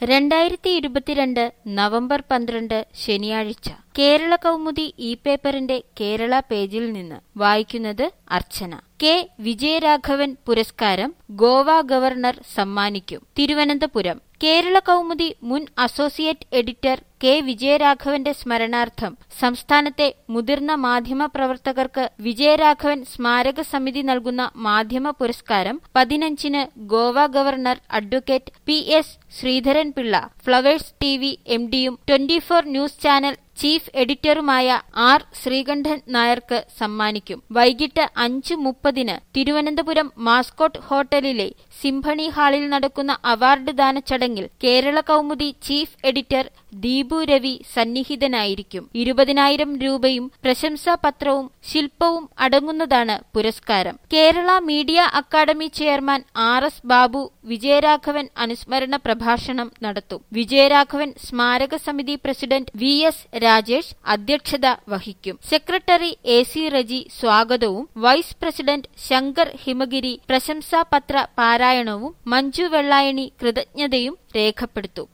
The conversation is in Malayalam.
രണ്ടായിരത്തി ഇരുപത്തിരണ്ട് നവംബർ പന്ത്രണ്ട് ശനിയാഴ്ച കേരള കൗമുദി ഇ പേപ്പറിന്റെ കേരള പേജിൽ നിന്ന് വായിക്കുന്നത് അർച്ചന കെ വിജയരാഘവൻ പുരസ്കാരം ഗോവ ഗവർണർ സമ്മാനിക്കും തിരുവനന്തപുരം കേരള കൗമുദി മുൻ അസോസിയേറ്റ് എഡിറ്റർ കെ വിജയരാഘവന്റെ സ്മരണാർത്ഥം സംസ്ഥാനത്തെ മുതിർന്ന മാധ്യമ പ്രവർത്തകർക്ക് വിജയരാഘവൻ സ്മാരക സമിതി നൽകുന്ന മാധ്യമ പുരസ്കാരം പതിനഞ്ചിന് Goa governor advocate P S Sreedharan Pillai flowers T V M ഡിയും twenty four news channel chief എഡിറ്ററുമായ ആർ ശ്രീകണ്ഠൻ നായർക്ക് സമ്മാനിക്കും വൈകിട്ട് അഞ്ച് മുപ്പതിന് തിരുവനന്തപുരം മാസ്കോട്ട് ഹോട്ടലിലെ സിംഫണി ഹാളിൽ നടക്കുന്ന അവാർഡ് ദാന ചടങ്ങിൽ കേരള കൗമുദി ചീഫ് എഡിറ്റർ ദീപു രവി സന്നിഹിതനായിരിക്കും ഇരുപതിനായിരം രൂപയും പ്രശംസാപത്രവും ശില്പവും അടങ്ങുന്നതാണ് പുരസ്കാരം Kerala media academy chairman R S Babu Vijayaraghavan അനുസ്മരണ പ്രഭാഷണം നടത്തും വിജയരാഘവൻ സ്മാരക സമിതി പ്രസിഡന്റ് വി എസ് രാജേഷ് അധ്യക്ഷത വഹിക്കും സെക്രട്ടറി എ സി റജി സ്വാഗതവും വൈസ് പ്രസിഡന്റ് ശങ്കർ ഹിമഗിരി പ്രശംസാപത്ര പാരായണവും മഞ്ജു വെള്ളായണി കൃതജ്ഞതയും രേഖപ്പെടുത്തും